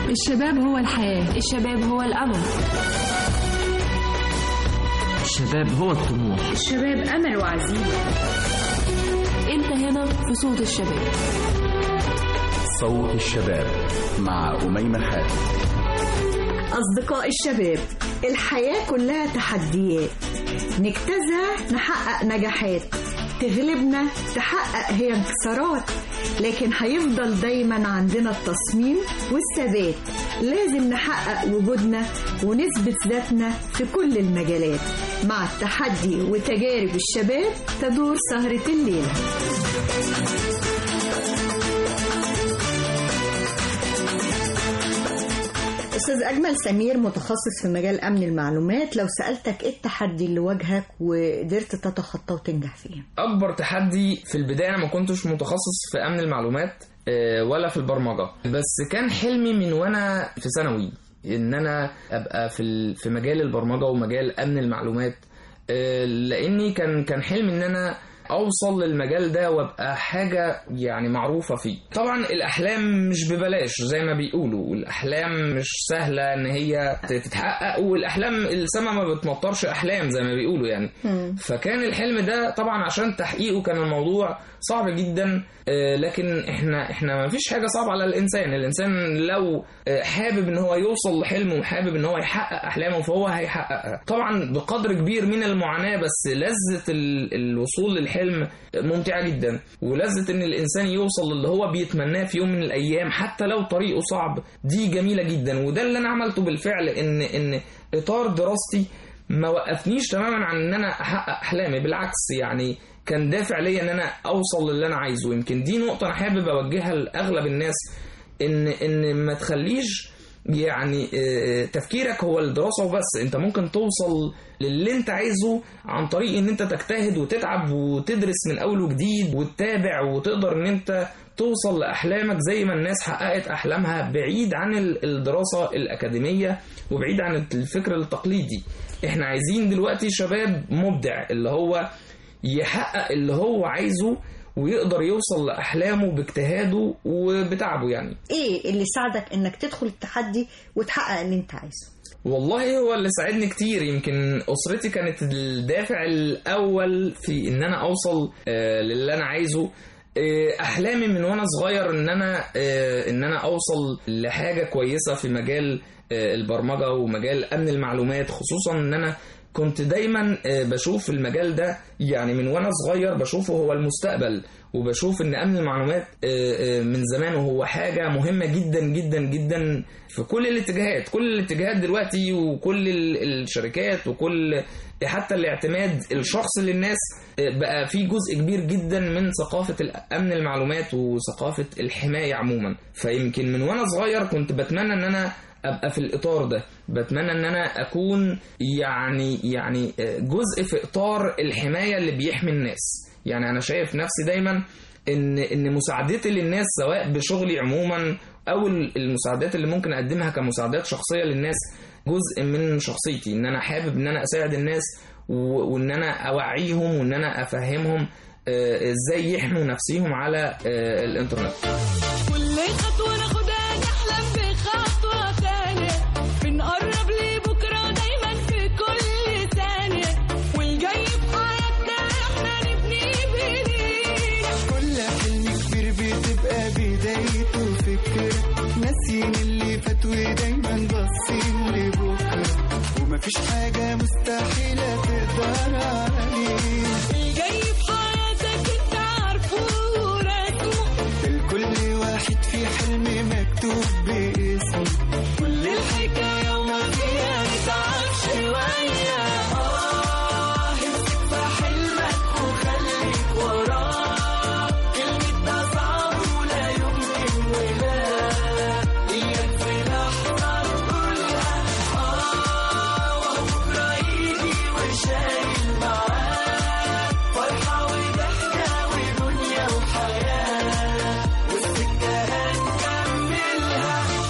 الشباب هو الحياة الشباب هو الأمل الشباب هو الطموح الشباب أمل وعزيمة أنت هنا في صوت الشباب صوت الشباب مع أميمة حاتم أصدقاء الشباب الحياة كلها تحديات نجتازها نحقق نجاحات تغلبنا تحقق هي انتصارات لكن هيفضل دايما عندنا التصميم والثبات لازم نحقق وجودنا ونثبت ذاتنا في كل المجالات مع التحدي وتجارب الشباب تدور سهرة الليلة أستاذ أجمل سمير متخصص في مجال أمن المعلومات لو سألتك إيه التحدي اللي واجهك وقدرت تتخطاه وتنجح فيه؟ اكبر تحدي في البدايه انا ما كنتش متخصص في امن المعلومات آه، ولا في البرمجه بس كان حلمي من وانا في ثانوي ان انا ابقى في ال- في مجال البرمجه ومجال امن المعلومات آه، لاني كان كان حلمي ان انا اوصل للمجال ده وابقى حاجه يعني معروفه فيه طبعا الاحلام مش ببلاش زي ما بيقولوا الاحلام مش سهله ان هي تتحقق والاحلام السما ما بتمطرش احلام زي ما بيقولوا يعني فكان الحلم ده طبعا عشان تحقيقه كان الموضوع صعب جدا آه، لكن احنا احنا ما فيش حاجه صعبه على الانسان الانسان لو آه، حابب ان هو يوصل لحلمه وحابب ان هو يحقق احلامه فهو هيحققها طبعا بقدر كبير من المعاناه بس لذه ال- الوصول للحلم ممتعه جدا ولذه ان الانسان يوصل للي هو بيتمناه في يوم من الايام حتى لو طريقه صعب دي جميله جدا وده اللي انا عملته بالفعل ان ان اطار دراستي ما وقفنيش تماما عن ان انا احقق احلامي بالعكس يعني كان دافع ليا ان انا اوصل للي انا عايزه يمكن دي نقطه انا حابب اوجهها لاغلب الناس ان ان ما تخليش يعني آه، تفكيرك هو الدراسه وبس انت ممكن توصل للي انت عايزه عن طريق ان انت تجتهد وتتعب وتدرس من اول وجديد وتتابع وتقدر ان انت توصل لاحلامك زي ما الناس حققت احلامها بعيد عن ال- الدراسه الاكاديميه وبعيد عن الفكر التقليدي احنا عايزين دلوقتي شباب مبدع اللي هو يحقق اللي هو عايزه ويقدر يوصل لأحلامه باجتهاده وبتعبه يعني إيه اللي ساعدك إنك تدخل التحدي وتحقق اللي أنت عايزه؟ والله هو اللي ساعدني كتير يمكن أسرتي كانت الدافع الأول في إن أنا أوصل آه، للي أنا عايزه آه، أحلامي من وأنا صغير إن أنا آه، إن أنا أوصل لحاجة كويسة في مجال آه، البرمجة ومجال أمن المعلومات خصوصا إن أنا كنت دايما آه، بشوف المجال ده يعني من وانا صغير بشوفه هو المستقبل وبشوف ان امن المعلومات آه، آه، من زمان وهو حاجه مهمه جدا جدا جدا في كل الاتجاهات كل الاتجاهات دلوقتي وكل ال- الشركات وكل حتى الاعتماد الشخصي للناس آه، بقى في جزء كبير جدا من ثقافه امن المعلومات وثقافه الحمايه عموما فيمكن من وانا صغير كنت بتمنى ان انا ابقى في الاطار ده بتمنى ان انا اكون يعني يعني جزء في اطار الحمايه اللي بيحمي الناس يعني انا شايف نفسي دايما ان ان مساعدتي للناس سواء بشغلي عموما او المساعدات اللي ممكن اقدمها كمساعدات شخصيه للناس جزء من شخصيتي ان انا حابب ان انا اساعد الناس و- وان انا اوعيهم وان انا افهمهم آه، ازاي يحموا نفسهم على آه، الانترنت كل خطوة ناخدها نحلم بخطوة تانية بنقرب لبكرة دايما في كل ثانية والجاي في حياتنا احنا نبني بايدينا كل حلم كبير بتبقى بدايته فكرة ناسيين اللي فات ودايما باصين لبكرة ومفيش حاجة مستحيلة تقدر عليها الجاي في حياتك انت عارفه ورسمه الكل واحد في حلم مكتوب باسمه كل الحكاية وما فيها نتعب شوية اه امسك في حلمك وخليك وراه كلمة ده صعب ولا يمكن ولا إياك في لحظة نقولها اه وبكرة يجي وشايل معاه فرحة وضحكة ودنيا وحياة والسكة هنكملها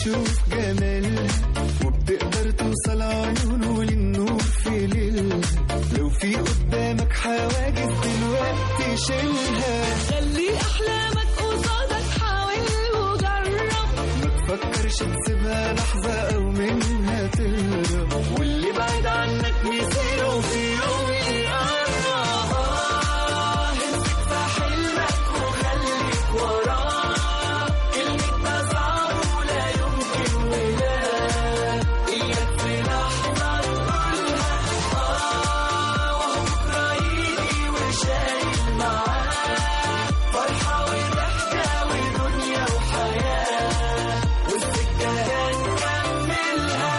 بتشوف جمالها وبتقدر توصل عيونه للنور في ليلها لو في قدامك حواجز دلوقتي شيلها خلي احلامك قصادك حاول وجرب ما تفكرش تسيبها لحظة أو منها تهرب واللي بعيد عنك مصيره في يوم يقرب آه، امسك في حلمك وخليك وراه كلمة ده صعب ولا يمكن ولا إياك في لحظة تقولها آه وهو بكرة يجي وشايل معاه فرحة وضحكة ودنيا وحياة والسكة هنكملها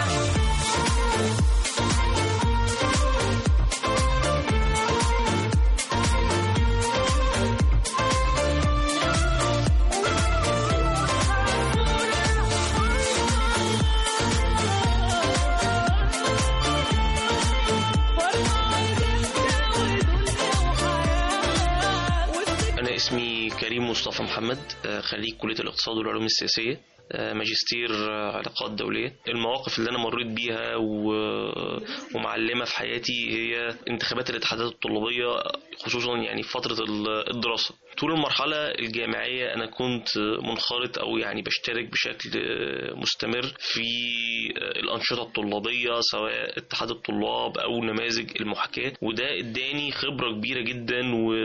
أنا اسمي كريم مصطفى محمد آه، خريج كلية الاقتصاد والعلوم السياسية آه، ماجستير آه، علاقات دولية المواقف اللي أنا مريت بيها و- ومعلمة في حياتي هي انتخابات الاتحادات الطلابية خصوصا يعني في فترة ال- الدراسة طول المرحلة الجامعية أنا كنت منخرط أو يعني بشترك بشكل مستمر في الأنشطة الطلابية سواء اتحاد الطلاب أو نماذج المحاكاة وده اداني خبرة كبيرة جدا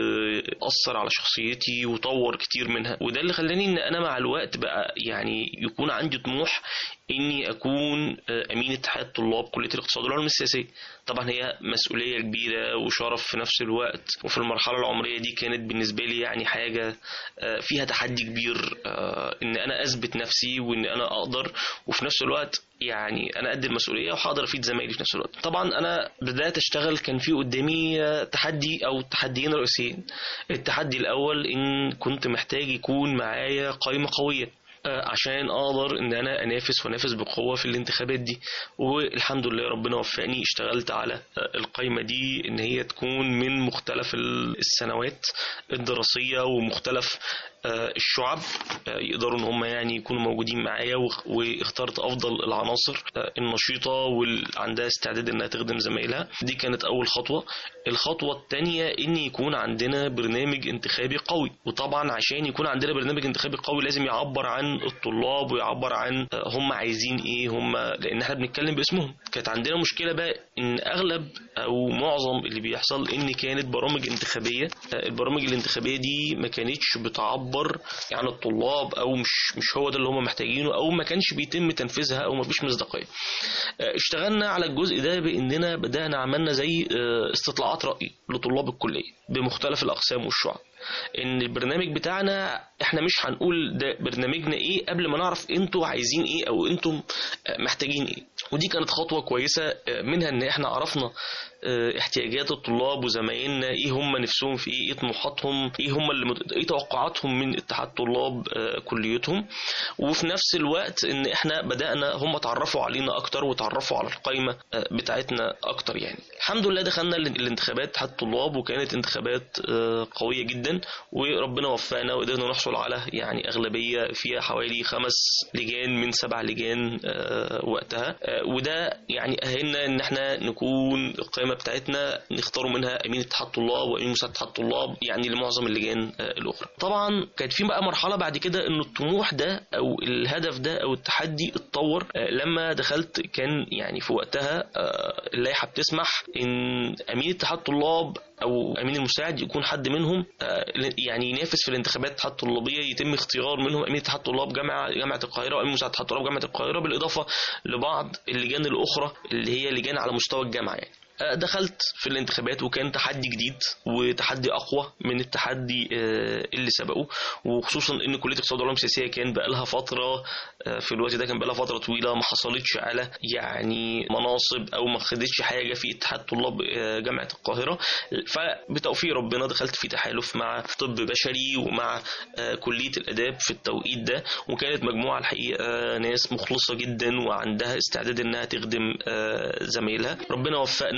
وأثر على شخصيتي وطور كتير منها وده اللي خلاني إن أنا مع الوقت بقى يعني يكون عندي طموح إني أكون أمين اتحاد طلاب كلية الاقتصاد والعلوم السياسية طبعا هي مسؤولية كبيرة وشرف في نفس الوقت وفي المرحلة العمرية دي كانت بالنسبة لي يعني حاجة آه، فيها تحدي كبير آه، ان انا اثبت نفسي وان انا اقدر وفي نفس الوقت يعني انا قد المسؤوليه وهقدر افيد زمايلي في نفس الوقت طبعا انا بدات اشتغل كان في قدامي آه، تحدي او تحديين رئيسيين التحدي الاول ان كنت محتاج يكون معايا قائمه قويه آه، عشان اقدر ان انا انافس وانافس بقوه في الانتخابات دي والحمد لله ربنا وفقني اشتغلت على آه، القائمه دي ان هي تكون من مختلف ال- السنوات الدراسيه ومختلف آه، الشعب آه، يقدروا ان هم يعني يكونوا موجودين معايا واخ- واخترت افضل العناصر آه، النشيطه واللي عندها استعداد انها تخدم زمايلها دي كانت اول خطوه الخطوه الثانيه ان يكون عندنا برنامج انتخابي قوي وطبعا عشان يكون عندنا برنامج انتخابي قوي لازم يعبر عن الطلاب ويعبر عن آه، هم عايزين ايه هم لان احنا بنتكلم باسمهم كانت عندنا مشكله بقى ان اغلب او معظم اللي بيحصل ان كانت برامج انتخابيه آه، البرامج الانتخابيه دي ما كانتش بتعبر عن الطلاب او مش مش هو ده اللي هم محتاجينه او ما كانش بيتم تنفيذها او ما فيش مصداقيه آه، اشتغلنا على الجزء ده باننا بدانا عملنا زي آه، استطلاعات راي لطلاب الكليه بمختلف الاقسام والشعب ان البرنامج بتاعنا احنا مش هنقول ده برنامجنا ايه قبل ما نعرف انتوا عايزين ايه او انتم آه، محتاجين ايه ودي كانت خطوه كويسه آه، منها ان احنا عرفنا آه، احتياجات الطلاب وزمايلنا ايه هم نفسهم في ايه ايه طموحاتهم ايه هم اللي مت... ايه توقعاتهم من اتحاد طلاب آه، كليتهم وفي نفس الوقت ان احنا بدانا هم اتعرفوا علينا اكتر وتعرفوا على القائمه آه، بتاعتنا اكتر يعني الحمد لله دخلنا ال- الانتخابات اتحاد الطلاب وكانت انتخابات آه، قويه جدا وربنا وفقنا وقدرنا نحصل على يعني اغلبيه فيها حوالي خمس لجان من سبع لجان آه، وقتها آه، وده يعني اهلنا ان احنا نكون القائمه بتاعتنا نختاروا منها امين اتحاد طلاب وامين مساعد اتحاد طلاب يعني لمعظم اللجان آه، الاخرى طبعا كانت في بقى مرحله بعد كده ان الطموح ده او الهدف ده او التحدي اتطور آه، لما دخلت كان يعني في وقتها آه، اللائحه بتسمح ان امين اتحاد طلاب او امين المساعد يكون حد منهم آه، يعني ينافس في الانتخابات اتحاد طلابيه يتم اختيار منهم امين اتحاد طلاب جامعه جامعه القاهره وامين مساعد اتحاد طلاب جامعه القاهره بالاضافه لبعض اللجان الاخرى اللي هي لجان على مستوى الجامعه يعني آه، دخلت في الانتخابات وكان تحدي جديد وتحدي اقوى من التحدي آه، اللي سبقه وخصوصا ان كليه الاقتصاد والعلوم السياسيه كان بقى لها فتره آه، في الوقت ده كان بقى لها فتره طويله ما حصلتش على يعني مناصب او ما خدتش حاجه في اتحاد طلاب آه، جامعه القاهره فبتوفيق ربنا دخلت في تحالف مع طب بشري ومع آه، كليه الاداب في التوقيت ده وكانت مجموعه الحقيقه ناس مخلصه جدا وعندها استعداد انها تخدم آه، زمايلها ربنا وفقنا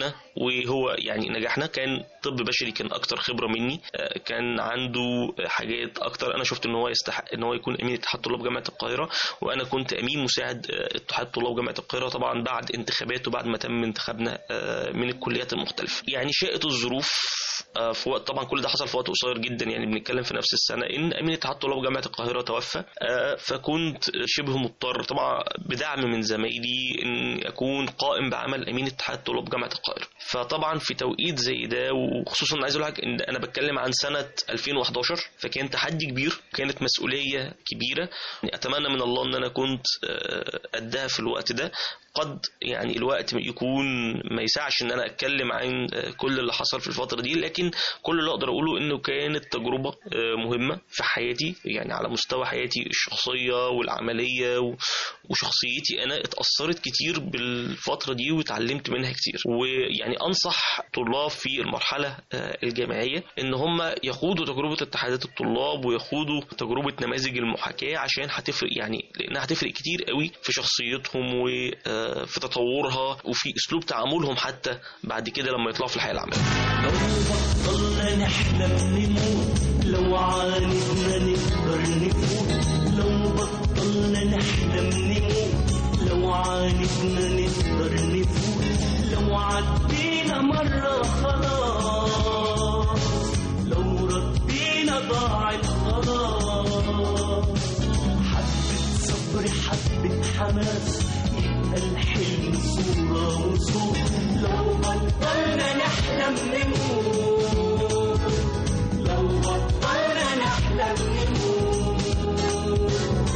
انا وهو يعني نجحنا كان طب بشري كان اكتر خبره مني آه، كان عنده حاجات اكتر انا شفت ان هو يستحق ان هو يكون امين اتحاد طلاب جامعه القاهره وانا كنت امين مساعد آه، اتحاد طلاب جامعه القاهره طبعا بعد انتخابات وبعد ما تم انتخابنا آه، من الكليات المختلفه يعني شاءت الظروف آه، في وقت طبعا كل ده حصل في وقت قصير جدا يعني بنتكلم في نفس السنه ان امين اتحاد طلاب جامعه القاهره توفى آه، فكنت شبه مضطر طبعا بدعم من زمايلي ان اكون قائم بعمل امين اتحاد طلاب جامعه القاهره فطبعا في توقيت زي ده وخصوصا عايز اقول لك ان انا بتكلم عن سنه 2011 فكان تحدي كبير كانت مسؤوليه كبيره اتمنى من الله ان انا كنت آه، قدها في الوقت ده قد يعني الوقت يكون ما يسعش ان انا اتكلم عن آه، كل اللي حصل في الفتره دي لكن كل اللي اقدر اقوله انه كانت تجربه آه، مهمه في حياتي يعني على مستوى حياتي الشخصيه والعمليه و- وشخصيتي انا اتاثرت كتير بالفتره دي واتعلمت منها كتير ويعني انصح طلاب في المرحله آه، الجامعيه ان هم يخوضوا تجربه اتحادات الطلاب ويخوضوا تجربه نماذج المحاكاه عشان هتفرق يعني لانها هتفرق كتير قوي في شخصيتهم وفي تطورها وفي اسلوب تعاملهم حتى بعد كده لما يطلعوا في الحياه العمليه لو بطلنا نحلم نموت لو عاندنا نقدر نفوت لو بطلنا نحلم نموت لو عاندنا نقدر نفوت لو عدينا مرة خلاص لو ردينا ضاعت خلاص حبة صبر حبة حماس يبقى الحلم صورة وصوت لو بطلنا نحلم نموت لو بطلنا نحلم نموت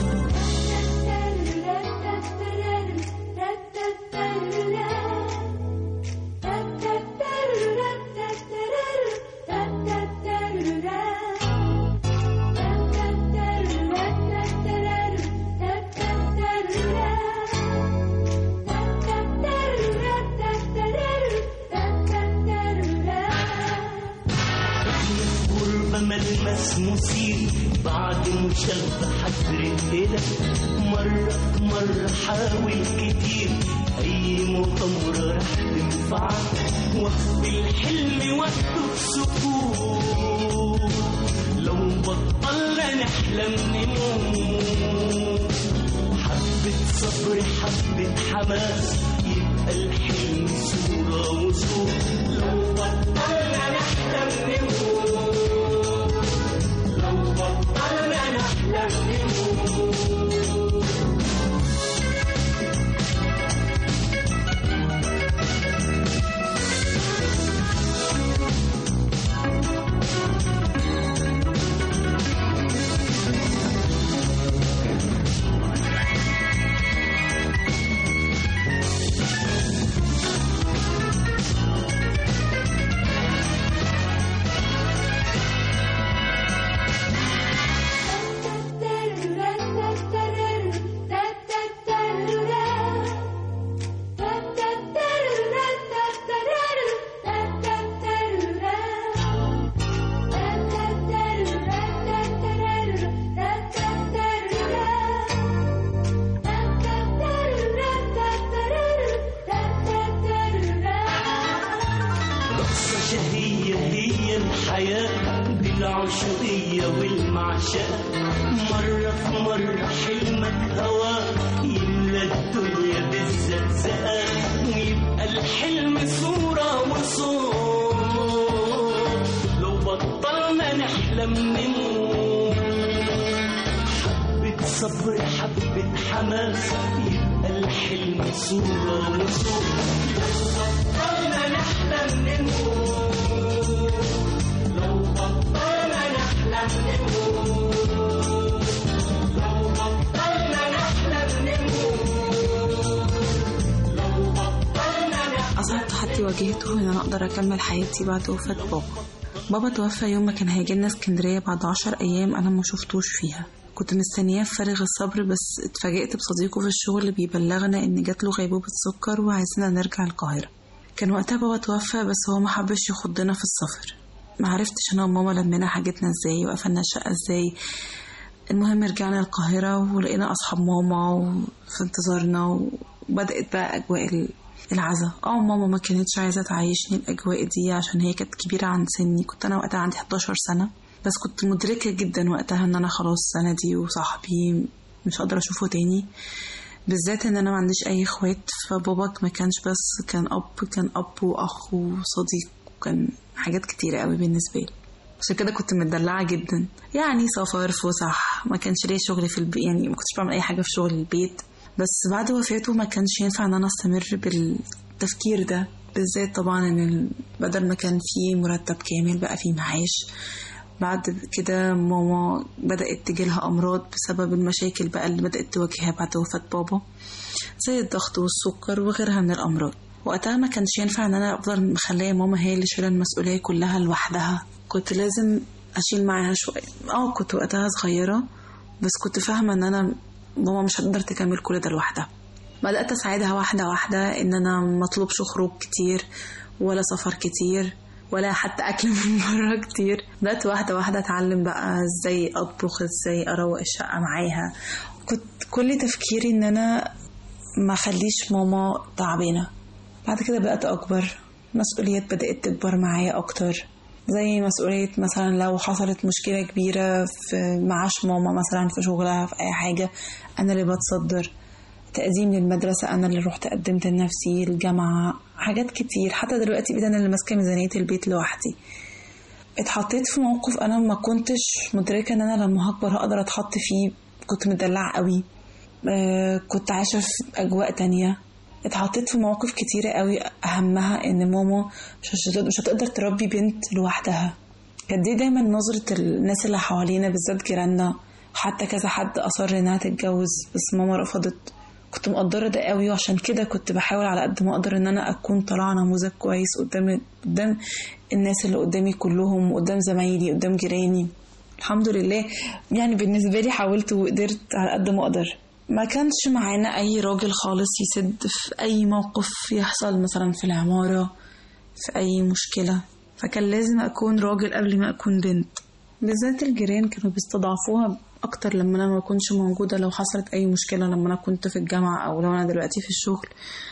غربة ملمس مثير بعد مشبحة رجلة مرة مرة حاول كتير أي مغامرة رح تنفعك وقت الحلم وقته بسكوت لو بطلنا نحلم نموت حبة صبر حبة حماس يبقى الحلم صورة وصوت لو بطلنا نحلم نموت لو بطلنا نحلم نموت رقصة شهية هي الحياة بالعشقية والمعشاة مرة في مرة حلمك هوا يملى الدنيا بالزقزقة ويبقى الحلم صورة وصوت لو بطلنا نحلم نموت حبة صبر حبة حماس يبقى الحلم صورة وصوت لو بطلنا نحلم نموت لو بطلنا نحلم نموت لو بطلنا نحلم نموت لو بطلنا نحلم أصعب تحدي واجهته إن أنا أقدر أكمل حياتي بعد وفاة بابا بابا توفى يوم ما كان هيجيلنا اسكندرية بعد عشر أيام أنا ما شفتوش فيها كنت مستنياه بفارغ الصبر بس اتفاجئت بصديقه في الشغل بيبلغنا إن جاتله غيبوبة سكر وعايزنا نرجع القاهرة كان وقتها بابا توفى بس هو ما حبش يخضنا في السفر ما عرفتش أنا وماما لمينا حاجتنا ازاي وقفلنا الشقة ازاي المهم رجعنا القاهرة ولقينا أصحاب ماما وفي انتظارنا وبدأت بقى أجواء ال- العزا اه ماما ما كانتش عايزة تعيشني الأجواء دي عشان هي كانت كبيرة عن سني كنت أنا وقتها عندي 11 سنة بس كنت مدركة جدا وقتها إن أنا خلاص سندي وصاحبي مش قادرة أشوفه تاني بالذات إن أنا ما عنديش أي إخوات فبابا ما كانش بس كان أب كان أب وأخ وصديق وكان حاجات كتيرة قوي بالنسبة لي عشان كده كنت متدلعة جدا يعني سفر فسح ما كانش ليا شغل في البيت يعني ما كنتش بعمل أي حاجة في شغل البيت بس بعد وفاته ما كانش ينفع ان انا استمر بالتفكير ده بالذات طبعا ان ال- بدل ما كان في مرتب كامل بقى في معاش بعد كده ماما بدأت تجيلها أمراض بسبب المشاكل بقى اللي بدأت تواجهها بعد وفاة بابا زي الضغط والسكر وغيرها من الأمراض وقتها ما كانش ينفع ان انا افضل مخليه ماما هي اللي شايله المسؤوليه كلها لوحدها كنت لازم اشيل معاها شويه اه كنت وقتها صغيره بس كنت فاهمه ان انا ماما مش هتقدر تكمل كل ده لوحدها بدأت أساعدها واحدة واحدة إن أنا ما أطلبش خروج كتير ولا سفر كتير ولا حتى أكل من بره كتير بدأت واحدة واحدة أتعلم بقى إزاي أطبخ إزاي أروق الشقة معاها كنت كل تفكيري إن أنا ما أخليش ماما تعبانة بعد كده بدأت أكبر مسؤوليات بدأت تكبر معايا أكتر زي مسؤولية مثلا لو حصلت مشكلة كبيرة في معاش ماما مثلا في شغلها في أي حاجة أنا اللي بتصدر تقديم للمدرسة أنا اللي رحت قدمت لنفسي الجامعة حاجات كتير حتى دلوقتي بقيت أنا اللي ماسكة ميزانية البيت لوحدي اتحطيت في موقف أنا ما كنتش مدركة إن أنا لما هكبر هقدر أتحط فيه كنت مدلعة قوي آه، كنت عايشة في أجواء تانية اتحطيت في مواقف كتيرة قوي أهمها إن ماما مش هتقدر- مش هتقدر تربي بنت لوحدها كانت دي دايما نظرة الناس اللي حوالينا بالذات جيراننا حتى كذا حد أصر إنها تتجوز بس ماما رفضت كنت مقدرة ده قوي وعشان كده كنت بحاول على قد ما أقدر إن أنا أكون طالعة نموذج كويس قدام قدام الناس اللي قدامي كلهم قدام زمايلي قدام جيراني الحمد لله يعني بالنسبة لي حاولت وقدرت على قد ما أقدر ما كانش معانا أي راجل خالص يسد في أي موقف يحصل مثلا في العمارة في أي مشكلة فكان لازم أكون راجل قبل ما أكون بنت بالذات الجيران كانوا بيستضعفوها أكتر لما أنا ما أكونش موجودة لو حصلت أي مشكلة لما أنا كنت في الجامعة أو لو أنا دلوقتي في الشغل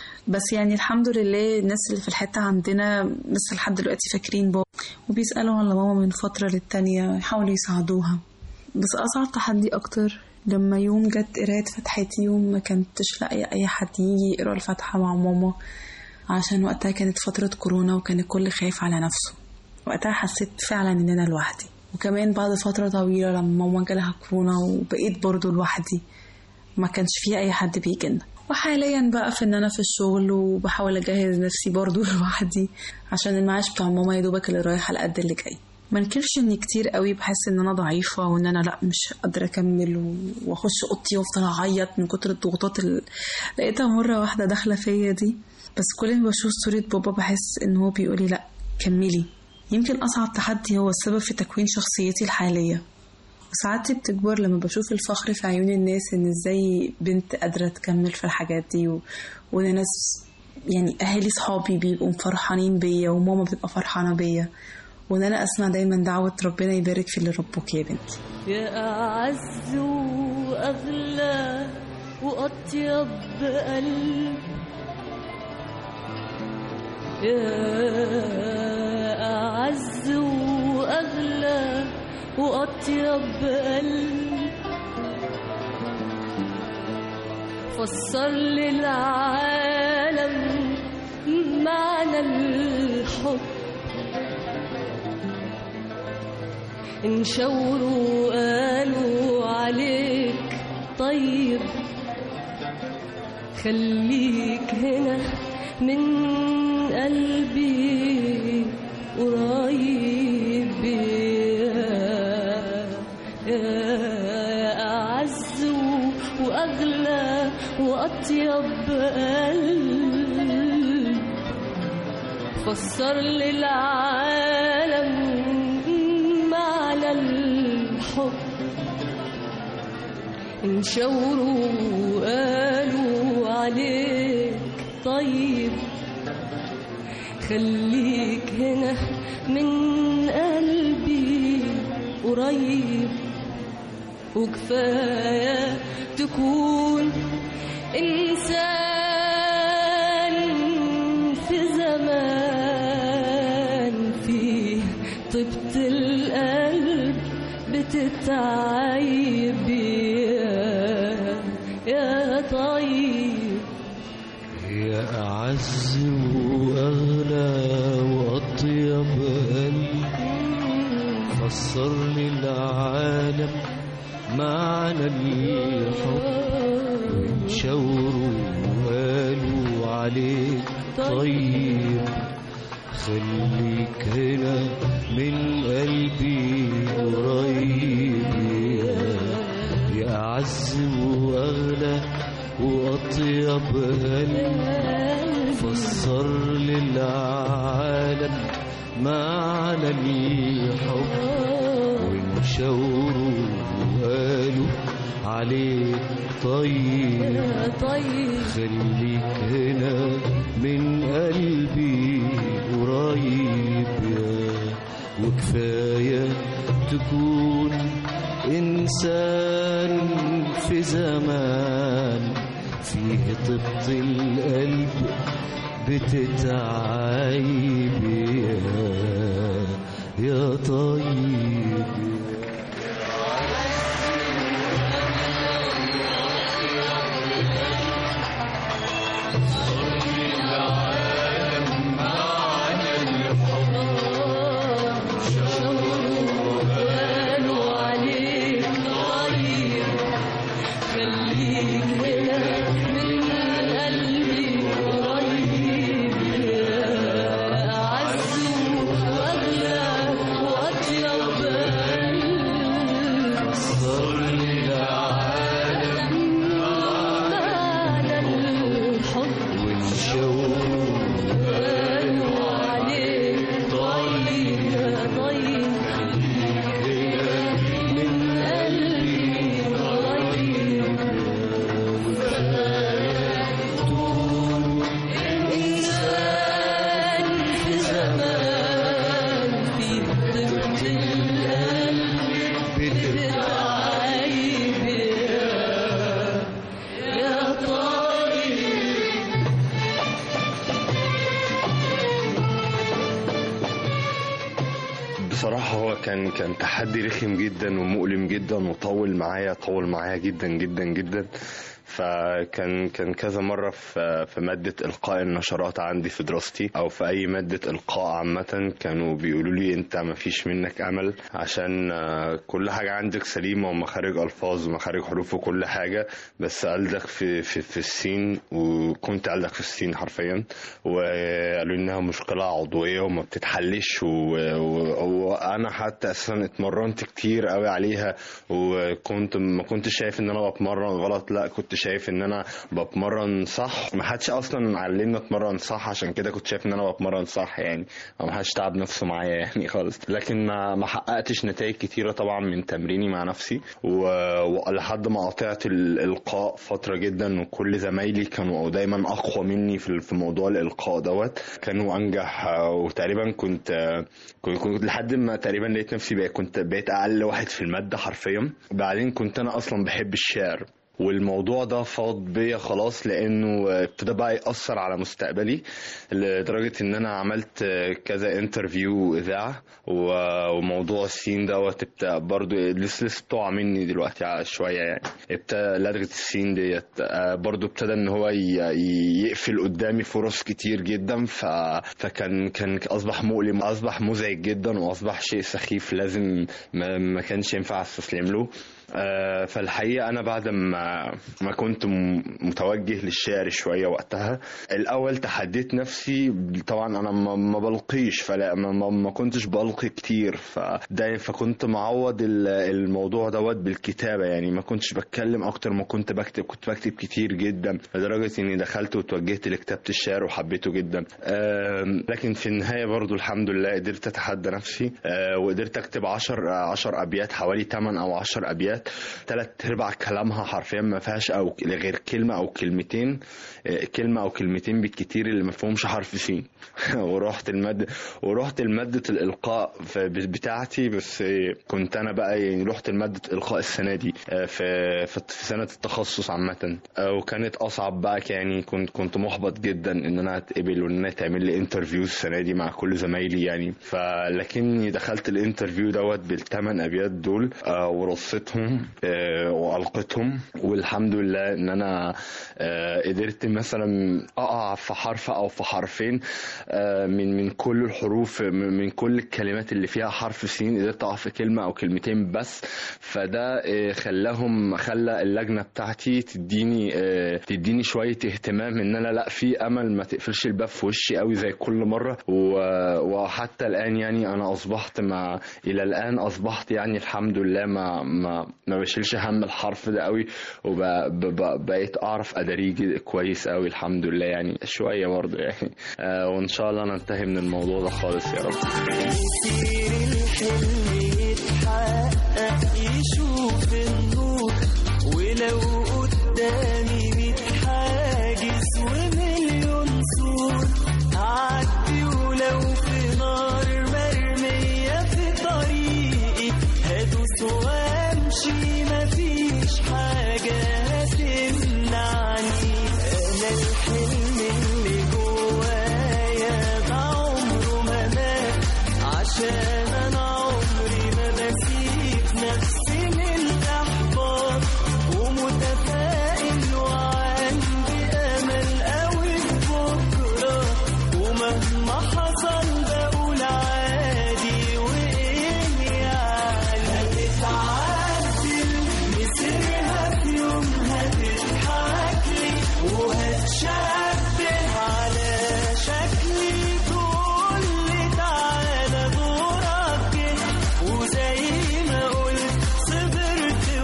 بس يعني الحمد لله الناس اللي في الحتة عندنا لسه لحد دلوقتي فاكرين بابا وبيسألوا على ماما من فترة للتانية يحاولوا يساعدوها بس أصعب تحدي أكتر لما يوم جت قراية فتحتي يوم ما كنتش لاقية أي حد يجي يقرا الفاتحة مع ماما عشان وقتها كانت فترة كورونا وكان الكل خايف على نفسه وقتها حسيت فعلا إن أنا لوحدي وكمان بعد فترة طويلة لما ماما جالها كورونا وبقيت برضو لوحدي ما كانش فيه أي حد بيجينا وحاليا بقى في ان انا في الشغل وبحاول اجهز نفسي برضو لوحدي عشان المعاش بتاع ماما يا دوبك اللي رايح على قد اللي جاي ما انكرش اني كتير قوي بحس ان انا ضعيفه وان انا لا مش قادره اكمل و- واخش اوضتي وافضل اعيط من كتر الضغوطات اللي لقيتها مره واحده داخله فيا دي بس كل ما بشوف صوره بابا بحس ان هو بيقولي لا كملي يمكن اصعب تحدي هو السبب في تكوين شخصيتي الحاليه وساعات بتكبر لما بشوف الفخر في عيون الناس ان ازاي بنت قادرة تكمل في الحاجات دي و... وان ناس يعني اهالي صحابي بيبقوا فرحانين بيا وماما بتبقى فرحانة بيا وان انا اسمع دايما دعوة ربنا يبارك في اللي ربك يا بنتي يا أعز وأغلى وأطيب قلب يا أعز وأغلى وأطيب قلب فسر للعالم معنى الحب انشوروا قالوا عليك طيب خليك هنا من قلبي قريب يا يا أعز وأغلى وأطيب قلب فسر للعالم معنى الحب انشوروا قالوا عليك طيب خليك هنا من قلبي قريب وكفاية تكون إنسان بتتعيب يا يا طيب يا أعز وأغلى وأطيب قلب فسر لي العالم معنى الحب وانشوروا وقالوا عليك طيب خليك هنا من قلبي قريب يا- يا أعز وأغلى وأطيب قلب فسر للعالم معنى الحب وانشوروا وقالوا عليك طيب طيب خليك هنا من قلبي قريب يا وكفاية تكون إنسان في زمان فيه طبط القلب بتتعيب يا يا طيب قالوا عليك طيب خليك هنا من قلبي قريب يا أعز وأغلى وأطيب قلب صار للعالم معنى الحب ونشوف قالوا عليك طيب يا طيب من قلبي قريب إنسان في زمان في طفل القلب بتتعيب يا- يا طيب بصراحة هو كان كان تحدي رخم جدا ومؤلم جدا وطول معايا طول معايا جدا جدا جدا فكان كان كذا مرة في في مادة إلقاء النشرات عندي في دراستي أو في أي مادة إلقاء عامة كانوا بيقولوا لي أنت ما فيش منك أمل عشان آه، كل حاجة عندك سليمة ومخارج ألفاظ ومخارج حروف وكل حاجة بس قلدك في في في السين وكنت قلدك في السين حرفيا وقالوا إنها مشكلة عضوية وما بتتحلش و- و- وأنا حتى أساسا اتمرنت كتير قوي عليها وكنت ما كنتش شايف إن أنا بتمرن غلط لا كنت شايف إن أنا بتمرن صح ما حدش أصلا علمني أتمرن صح عشان كده كنت شايف إن أنا بتمرن صح يعني ما حدش تعب نفسه معايا يعني خالص لكن ما ما حققتش نتائج كتيرة طبعا من تمريني مع نفسي و- ولحد ما قطعت الإلقاء فترة جدا وكل زمايلي كانوا دايما أقوى مني في في موضوع الإلقاء دوت كانوا أنجح آه، وتقريبا كنت آه، كنت كنت لحد ما تقريبا لقيت نفسي بقى كنت بقيت أقل واحد في المادة حرفيا بعدين كنت أنا أصلا بحب الشعر والموضوع ده فاض بيا خلاص لانه ابتدى بقى ياثر على مستقبلي لدرجه ان انا عملت كذا انترفيو اذاعه و- وموضوع السين دوت ابتدى برضو لسه لسه بتقع مني دلوقتي ع- شويه يعني ابتدى لدغه السين ديت آه، برضو ابتدى ان هو ي- ي- يقفل قدامي فرص كتير جدا ف... فكان كان اصبح مؤلم اصبح مزعج جدا واصبح شيء سخيف لازم ما, ما كانش ينفع استسلم له آه، فالحقيقة أنا بعد ما ما كنت م- متوجه للشعر شوية وقتها الأول تحديت نفسي طبعا أنا ما ما بلقيش فلا ما, ما, ما كنتش بلقي كتير فدايما فكنت معوض ال- الموضوع دوت بالكتابة يعني ما كنتش بتكلم أكتر ما كنت بكتب كنت بكتب كتير جدا لدرجة إني دخلت وتوجهت لكتابة الشعر وحبيته جدا آم، لكن في النهاية برضو الحمد لله قدرت أتحدى نفسي آه، وقدرت أكتب عشر عشر أبيات حوالي 8 أو 10 أبيات ادبيات ثلاث ارباع كلامها حرفيا ما فيهاش او غير كلمه او كلمتين آه، كلمه او كلمتين بالكتير اللي ما فيهمش حرف سين ورحت الماده ورحت الماده الالقاء ف- بتاعتي بس آه، كنت انا بقى يعني رحت الماده القاء السنه دي آه، في في في سنه التخصص عامه آه، وكانت اصعب بقى يعني كنت كنت محبط جدا ان انا اتقبل وان انا تعمل لي انترفيو السنه دي مع كل زمايلي يعني فلكني دخلت الانترفيو دوت بالثمان ابيات دول آه، ورصيتهم آه، والقيتهم والحمد لله ان انا آه، قدرت مثلا اقع في حرف او في حرفين آه، من من كل الحروف من من كل الكلمات اللي فيها حرف سين قدرت اقع في كلمه او كلمتين بس فده آه، خلاهم خلى اللجنه بتاعتي تديني آه، تديني شويه اهتمام ان انا لا في امل ما تقفلش الباب في وشي قوي زي كل مره و- وحتى الان يعني انا اصبحت ما الى الان اصبحت يعني الحمد لله ما ما ما بشيلش هم الحرف ده قوي وبقيت اعرف اداريه كويس قوي الحمد لله يعني شويه برضه يعني آه، وان شاء الله ننتهي من الموضوع ده خالص يا رب يصير الحلم يتحقق يشوف النور ولو قدامي ميت حاجز ومليون سور هعدي ولو في نار مرمية في طريقي هدوس وامشي مفيش حاجة هتمنعني أنا الحلم اللي جوايا ده عمره ما مات عشان انا عمري ما بسيب نفسي من الاحباط ومتفائل وعندي امل قوي في بكره ومهما حصل بقول عادي وايه يعني هتتعدل مصيرها في يوم هتضحك لي وهتشبه على شكلي تقول لي تعالى دورك جه وزي ما قلت صبرت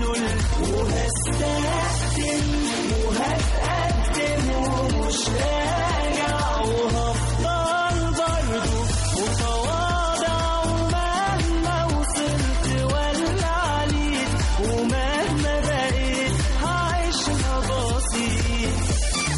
ونلت وهستخدم وهتقدم ومش راجع وهفضل برضه متواضع ومهما وصلت ولا عليت ومهما بقيت هعيشها بسيط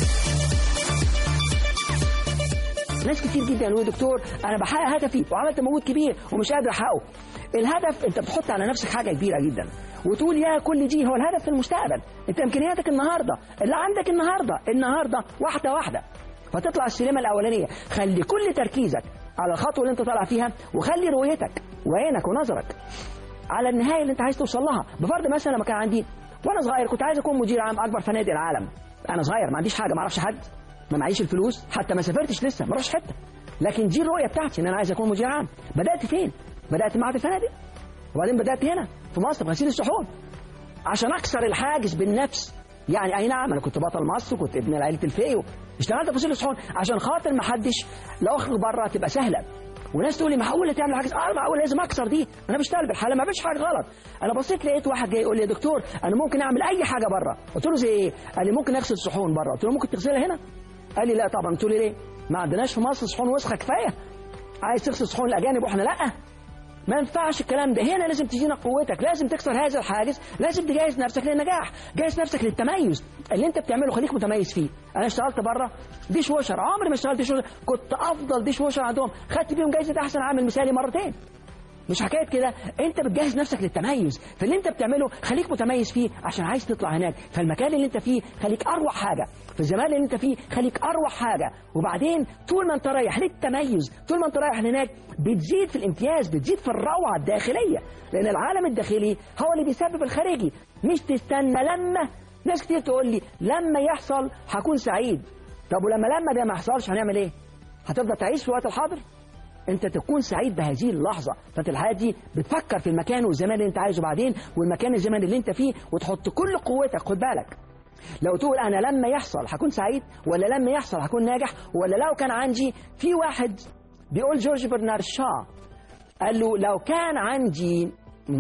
ناس كتير جدا يقولوا دكتور انا بحقق هدفي وعملت مجهود كبير ومش قادر احققه الهدف انت بتحط على نفسك حاجه كبيره جدا وتقول يا كل دي هو الهدف في المستقبل انت امكانياتك النهارده اللي عندك النهارده النهارده واحده واحده فتطلع السلمه الاولانيه خلي كل تركيزك على الخطوه اللي انت طالع فيها وخلي رؤيتك وعينك ونظرك على النهايه اللي انت عايز توصل لها بفرض مثلا لما كان عندي وانا صغير كنت عايز اكون مدير عام اكبر فنادق العالم انا صغير ما عنديش حاجه ما اعرفش حد ما معيش الفلوس حتى ما سافرتش لسه ما رحتش حته لكن دي الرؤيه بتاعتي ان انا عايز اكون مدير عام بدات فين بدات معهد الفنادق وبعدين بدات هنا في مصر في غسيل الصحون عشان اكسر الحاجز بالنفس يعني اي نعم انا كنت بطل مصر وكنت ابن عائله الفقي اشتغلت في غسيل الصحون عشان خاطر ما حدش لو اخرج بره تبقى سهله وناس تقول لي معقوله تعمل حاجه اه معقوله لازم اكسر دي انا بشتغل بالحاله ما فيش حاجه غلط انا بصيت لقيت واحد جاي يقول لي يا دكتور انا ممكن اعمل اي حاجه بره قلت له زي ايه قال لي ممكن اغسل صحون بره قلت له ممكن تغسلها هنا قال لي لا طبعا قلت له ليه ما عندناش في مصر صحون وسخه كفايه عايز تغسل صحون الاجانب واحنا لا ما ينفعش الكلام ده هنا لازم تجينا قوتك لازم تكسر هذا الحاجز لازم تجهز نفسك للنجاح جهز نفسك للتميز اللي انت بتعمله خليك متميز فيه انا اشتغلت بره ديش وشر عمري ما اشتغلت ديش وشر كنت افضل ديش وشر عندهم خدت بيهم جايزه احسن عامل مثالي مرتين مش حكايه كده انت بتجهز نفسك للتميز فاللي انت بتعمله خليك متميز فيه عشان عايز تطلع هناك فالمكان اللي انت فيه خليك اروع حاجه في الزمان اللي انت فيه خليك اروع حاجه وبعدين طول ما انت رايح للتميز طول ما انت رايح هناك بتزيد في الامتياز بتزيد في الروعه الداخليه لان العالم الداخلي هو اللي بيسبب الخارجي مش تستنى لما ناس كتير تقول لي لما يحصل هكون سعيد طب ولما لما ده ما يحصلش هنعمل ايه هتفضل تعيش في الوقت الحاضر انت تكون سعيد بهذه اللحظه فانت الحياه دي بتفكر في المكان والزمان اللي انت عايزه بعدين والمكان الزمان اللي انت فيه وتحط كل قوتك خد بالك لو تقول انا لما يحصل هكون سعيد ولا لما يحصل هكون ناجح ولا لو كان عندي في واحد بيقول جورج برنارد شا قال له لو كان عندي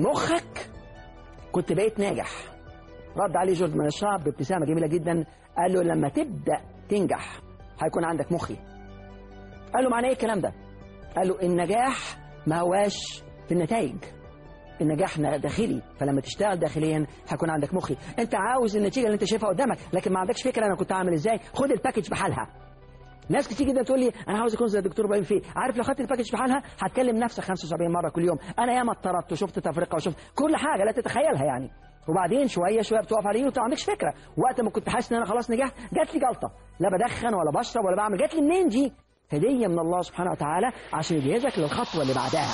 مخك كنت بقيت ناجح رد عليه جورج برنارد شا بابتسامه جميله جدا قال له لما تبدا تنجح هيكون عندك مخي قال له معنى ايه الكلام ده قال له النجاح ما هواش في النتائج النجاح ن- داخلي فلما تشتغل داخليا هيكون عندك مخي انت عاوز النتيجه اللي انت شايفها قدامك لكن ما عندكش فكره انا كنت عامل ازاي خد الباكج بحالها ناس كتير جدا تقول لي انا عاوز اكون زي الدكتور ابراهيم فيه عارف لو خدت الباكج بحالها هتكلم نفسك 75 مره كل يوم انا ياما اتطردت وشفت تفرقه وشفت كل حاجه لا تتخيلها يعني وبعدين شويه شويه بتقف عليه وانت ما عندكش فكره وقت ما كنت حاسس ان انا خلاص نجحت جات لي جلطه لا بدخن ولا بشرب ولا بعمل جات لي منين دي هديه من الله سبحانه وتعالى عشان يجهزك للخطوه اللي بعدها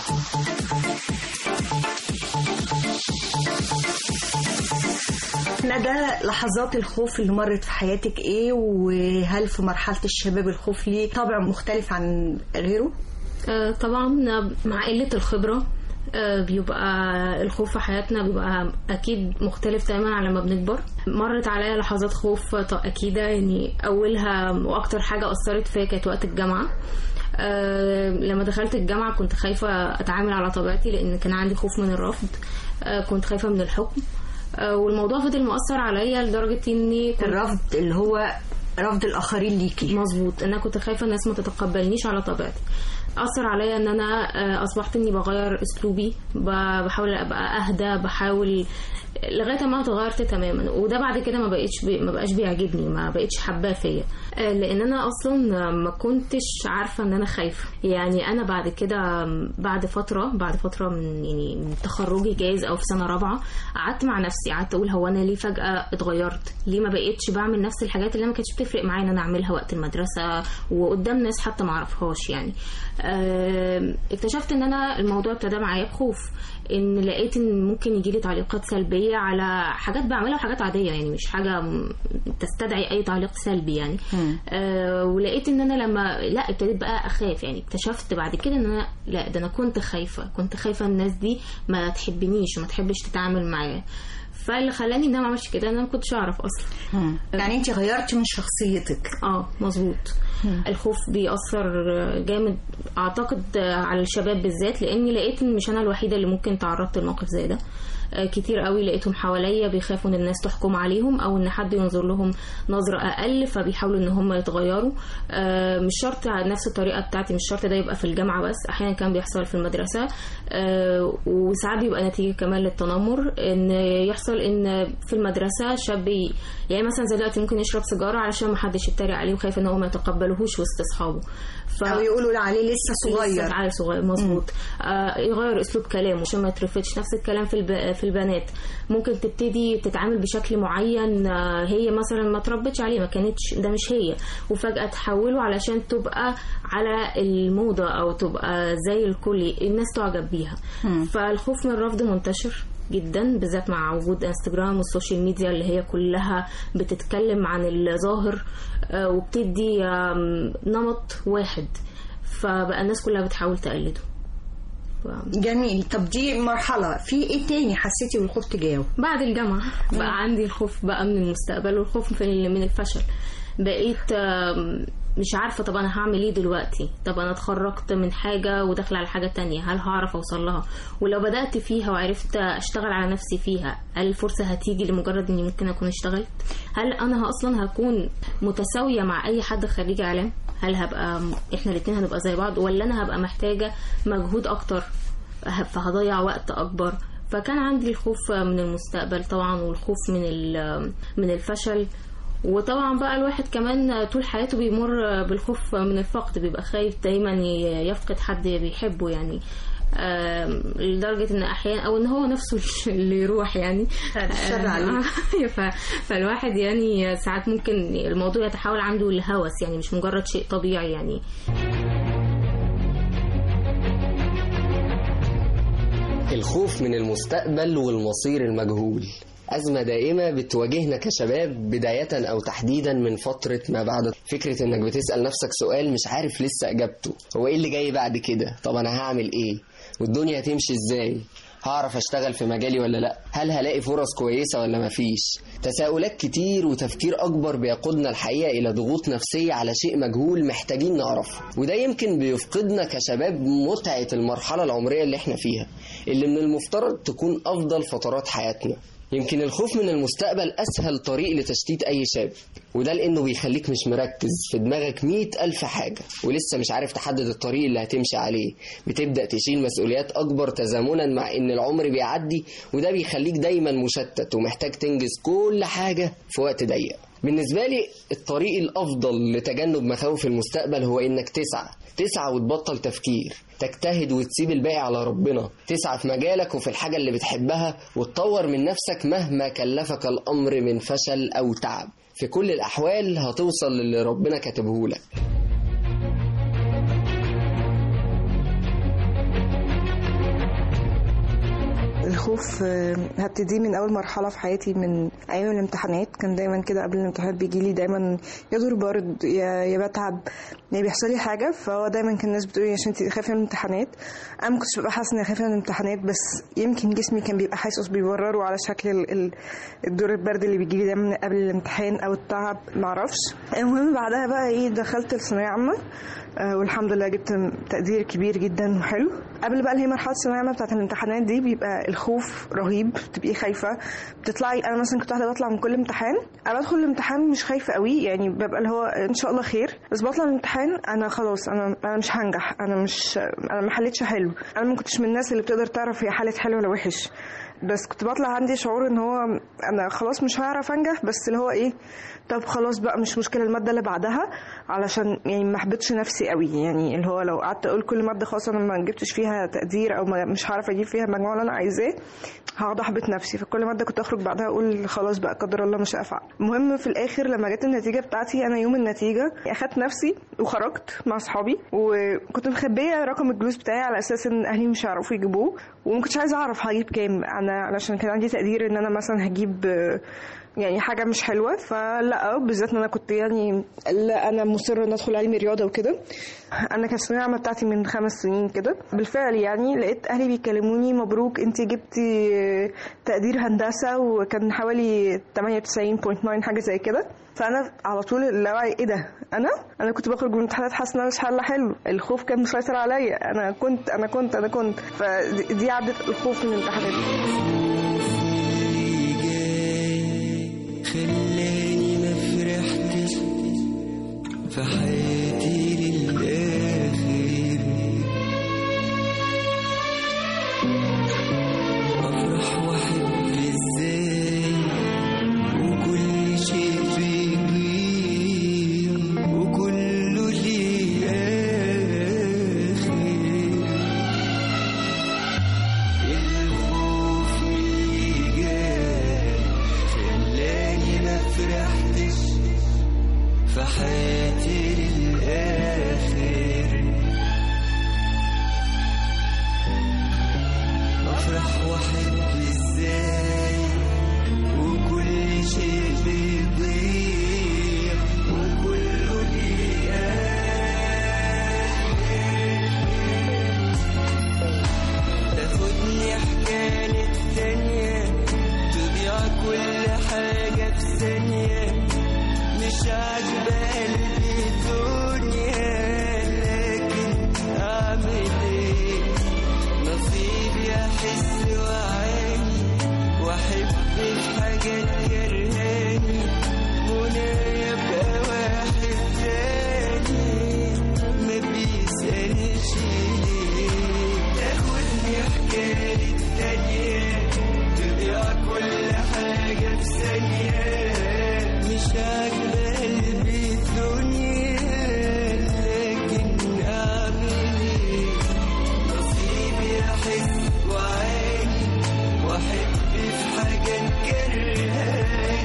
ندى لحظات الخوف اللي مرت في حياتك ايه وهل في مرحلة الشباب الخوف ليه طابع مختلف عن غيره؟ آه، طبعا مع قلة الخبرة آه، بيبقى الخوف في حياتنا بيبقى أكيد مختلف تماما عن لما بنكبر مرت عليا لحظات خوف ط- أكيدة يعني أولها وأكتر حاجة أثرت فيا كانت وقت الجامعة آه، لما دخلت الجامعة كنت خايفة أتعامل على طبيعتي لأن كان عندي خوف من الرفض آه، كنت خايفة من الحكم آه، والموضوع فضل مؤثر عليا لدرجة إني كنت الرفض اللي هو رفض الآخرين ليكي مظبوط أنا كنت خايفة الناس ما تتقبلنيش على طبيعتي أثر عليا إن أنا آه، أصبحت إني بغير أسلوبي ب- بحاول أبقى أهدى بحاول لغاية ما اتغيرت تماما وده بعد كده ما بقتش بي... ما بقاش بيعجبني ما بقتش حباه فيا آه، لان انا اصلا ما كنتش عارفه ان انا خايفه يعني انا بعد كده بعد فتره بعد فتره من يعني من تخرجي جايز او في سنه رابعه قعدت مع نفسي قعدت اقول هو انا ليه فجاه اتغيرت ليه ما بقتش بعمل نفس الحاجات اللي ما كانتش بتفرق معايا ان انا اعملها وقت المدرسه وقدام ناس حتى ما اعرفهاش يعني آم، اكتشفت ان انا الموضوع ابتدى معايا بخوف ان لقيت ان ممكن يجي لي تعليقات سلبيه على حاجات بعملها وحاجات عاديه يعني مش حاجه م- تستدعي اي تعليق سلبي يعني آه ولقيت ان انا لما لا ابتديت بقى اخاف يعني اكتشفت بعد كده ان انا لا ده انا كنت خايفه كنت خايفه الناس دي ما تحبنيش وما تحبش تتعامل معايا فاللي خلاني ان انا ما اعملش كده انا ما كنتش اعرف اصلا يعني انت غيرتي من شخصيتك اه مظبوط الخوف بيأثر جامد اعتقد على الشباب بالذات لاني لقيت ان مش انا الوحيده اللي ممكن تعرضت لموقف زي ده آه، كتير قوي لقيتهم حواليا بيخافوا ان الناس تحكم عليهم او ان حد ينظر لهم نظره اقل فبيحاولوا ان هم يتغيروا آه، مش شرط على نفس الطريقه بتاعتي مش شرط ده يبقى في الجامعه بس احيانا كان بيحصل في المدرسه آه، وساعات بيبقى نتيجه كمان للتنمر ان يحصل ان في المدرسه شاب ي- يعني مثلا زي دلوقتي ممكن يشرب سيجاره علشان ما حدش يتريق عليه وخايف ان هو ما يتقبلهوش وسط اصحابه ف... او يقولوا عليه لسه صغير لسه عيل صغير مظبوط آه يغير اسلوب كلامه عشان ما يترفضش نفس الكلام في الب... في البنات ممكن تبتدي تتعامل بشكل معين آه هي مثلا ما تربتش عليه ما كانتش ده مش هي وفجاه تحوله علشان تبقى على الموضه او تبقى زي الكل الناس تعجب بيها فالخوف من الرفض منتشر جدا بالذات مع وجود انستجرام والسوشيال ميديا اللي هي كلها بتتكلم عن الظاهر آه، وبتدي آم، نمط واحد فبقى الناس كلها بتحاول تقلده جميل طب دي مرحلة في ايه تاني حسيتي بالخوف تجاهه بعد الجامعة بقى عندي الخوف بقى من المستقبل والخوف في ال- من الفشل بقيت آم، مش عارفة طب أنا هعمل إيه دلوقتي طب أنا اتخرجت من حاجة وداخلة على حاجة تانية هل هعرف أوصل لها ولو بدأت فيها وعرفت أشتغل على نفسي فيها هل الفرصة هتيجي لمجرد إني ممكن أكون اشتغلت هل أنا أصلا هكون متساوية مع أي حد خريج إعلام هل هبقى إحنا الاتنين هنبقى زي بعض ولا أنا هبقى محتاجة مجهود أكتر فهضيع وقت اكبر فكان عندي الخوف من المستقبل طبعا والخوف من ال- من الفشل وطبعا بقى الواحد كمان طول حياته بيمر بالخوف من الفقد بيبقى خايف دايما ي- يفقد حد بيحبه يعني آم، لدرجة ان احيانا او ان هو نفسه اللي يروح يعني الشر عليه. آه، ف- فالواحد يعني ساعات ممكن الموضوع يتحول عنده لهوس يعني مش مجرد شيء طبيعي يعني الخوف من المستقبل والمصير المجهول أزمة دائمة بتواجهنا كشباب بداية أو تحديدا من فترة ما بعد فكرة إنك بتسأل نفسك سؤال مش عارف لسه إجابته هو إيه اللي جاي بعد كده طب أنا هعمل إيه والدنيا هتمشي إزاي هعرف اشتغل في مجالي ولا لا هل هلاقي فرص كويسة ولا مفيش تساؤلات كتير وتفكير اكبر بيقودنا الحقيقة الى ضغوط نفسية على شيء مجهول محتاجين نعرفه وده يمكن بيفقدنا كشباب متعة المرحلة العمرية اللي احنا فيها اللي من المفترض تكون افضل فترات حياتنا يمكن الخوف من المستقبل أسهل طريق لتشتيت أي شاب وده لأنه بيخليك مش مركز في دماغك مئة ألف حاجة ولسه مش عارف تحدد الطريق اللي هتمشي عليه بتبدأ تشيل مسؤوليات أكبر تزامنا مع إن العمر بيعدي وده بيخليك دايما مشتت ومحتاج تنجز كل حاجة في وقت ضيق بالنسبة لي الطريق الأفضل لتجنب مخاوف المستقبل هو إنك تسعى تسعى وتبطل تفكير تجتهد وتسيب الباقي على ربنا تسعى في مجالك وفي الحاجة اللي بتحبها وتطور من نفسك مهما كلفك الأمر من فشل أو تعب في كل الأحوال هتوصل للي ربنا كاتبه لك الخوف آه، هبتدي من اول مرحله في حياتي من ايام الامتحانات كان دايما كده قبل الامتحانات بيجي لي دايما يا دور برد يا يا بتعب يا بيحصل لي حاجه فهو دايما كان الناس بتقول لي عشان انت خايفه من الامتحانات انا ما كنتش ببقى حاسه اني خايفه من الامتحانات بس يمكن جسمي كان بيبقى حاسس بيبرره على شكل ال- ال- الدور البرد اللي بيجي لي دايما قبل الامتحان او التعب معرفش المهم بعدها بقى ايه دخلت الثانويه عامه آه، والحمد لله جبت تقدير كبير جدا وحلو قبل بقى اللي هي مرحله الثانويه العامه بتاعت الامتحانات دي بيبقى الخوف رهيب بتبقي خايفه بتطلعي انا مثلا كنت واحده بطلع من كل امتحان انا بدخل الامتحان مش خايفه قوي يعني ببقى اللي هو ان شاء الله خير بس بطلع من الامتحان انا خلاص انا انا مش هنجح انا مش انا ما حليتش حلو انا ما كنتش من الناس اللي بتقدر تعرف هي حلت حلو ولا وحش بس كنت بطلع عندي شعور ان هو انا خلاص مش هعرف انجح بس اللي هو ايه طب خلاص بقى مش مشكله الماده اللي بعدها علشان يعني ما احبطش نفسي قوي يعني اللي هو لو قعدت اقول كل ماده خلاص انا ما جبتش فيها تقدير او ما مش هعرف اجيب فيها المجموع اللي انا عايزاه هقعد احبط نفسي فكل ماده كنت اخرج بعدها اقول خلاص بقى قدر الله مش هافعل المهم في الاخر لما جت النتيجه بتاعتي انا يوم النتيجه اخدت نفسي وخرجت مع اصحابي وكنت مخبيه رقم الجلوس بتاعي على اساس ان اهلي مش هيعرفوا يجيبوه وما كنتش عايزه اعرف هجيب كام انا علشان كان عندي تقدير ان انا مثلا هجيب آه، يعني حاجه مش حلوه فلا بالذات ان انا كنت يعني لا انا مصره ان ادخل علمي رياضه وكده انا كانت الثانويه العامه بتاعتي من خمس سنين كده بالفعل يعني لقيت اهلي بيكلموني مبروك انت جبتي تقدير هندسه وكان حوالي 98.9 حاجه زي كده فانا على طول اللاوعي ايه ده انا انا كنت بخرج من الامتحانات حاسه ان انا مش حله حلو الخوف كان مسيطر عليا انا كنت انا كنت انا كنت فدي عدت الخوف من الامتحانات خلاني ما فرحتش في حياتي للآخر أفرح وأحب إزاي وكل شيء بيضيع وكله ليه آخر الخوف من اللي جاي خلاني ما فرحتش في حياتي للآخر أفرح وأحب إزاي وكل شيء بيضيع وكله ليه تاخدني حكاية للتانية تضيع كل حاجة في ثانية مش عاجبة قلبي الدنيا لكن أعمل إيه نصيبي أحس وأعاني وأحب في حاجات كرهاني منى يبقى واحد تاني ما بيسألش ليه تاخدني حكاية التانية تضيع كل حاجة في ثانية مش عاجبة قلبي الدنيا لكن أعمل إيه نصيبي أحس وأعاني وأحب في حاجة كرهاني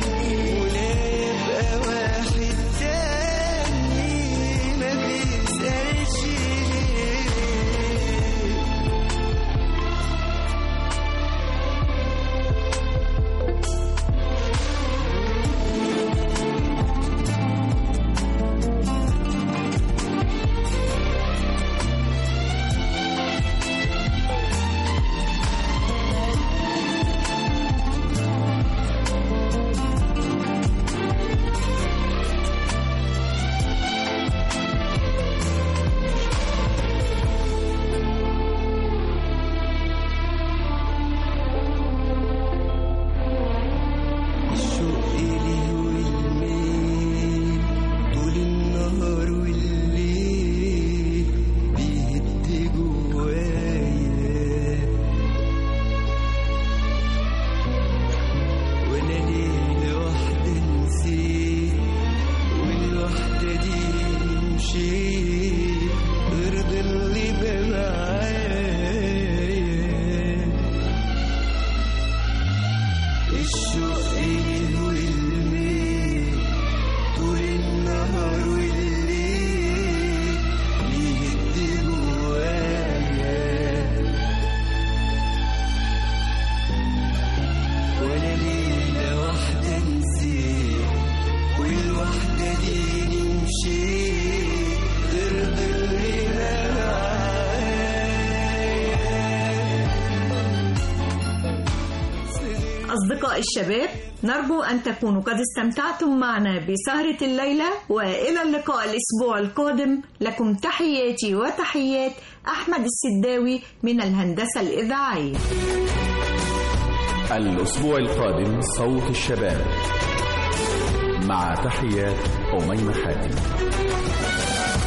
أصدقاء الشباب نرجو أن تكونوا قد استمتعتم معنا بسهرة الليلة وإلى اللقاء الأسبوع القادم لكم تحياتي وتحيات أحمد السداوي من الهندسة الإذاعية الأسبوع القادم صوت الشباب مع تحيات أميمة حاتم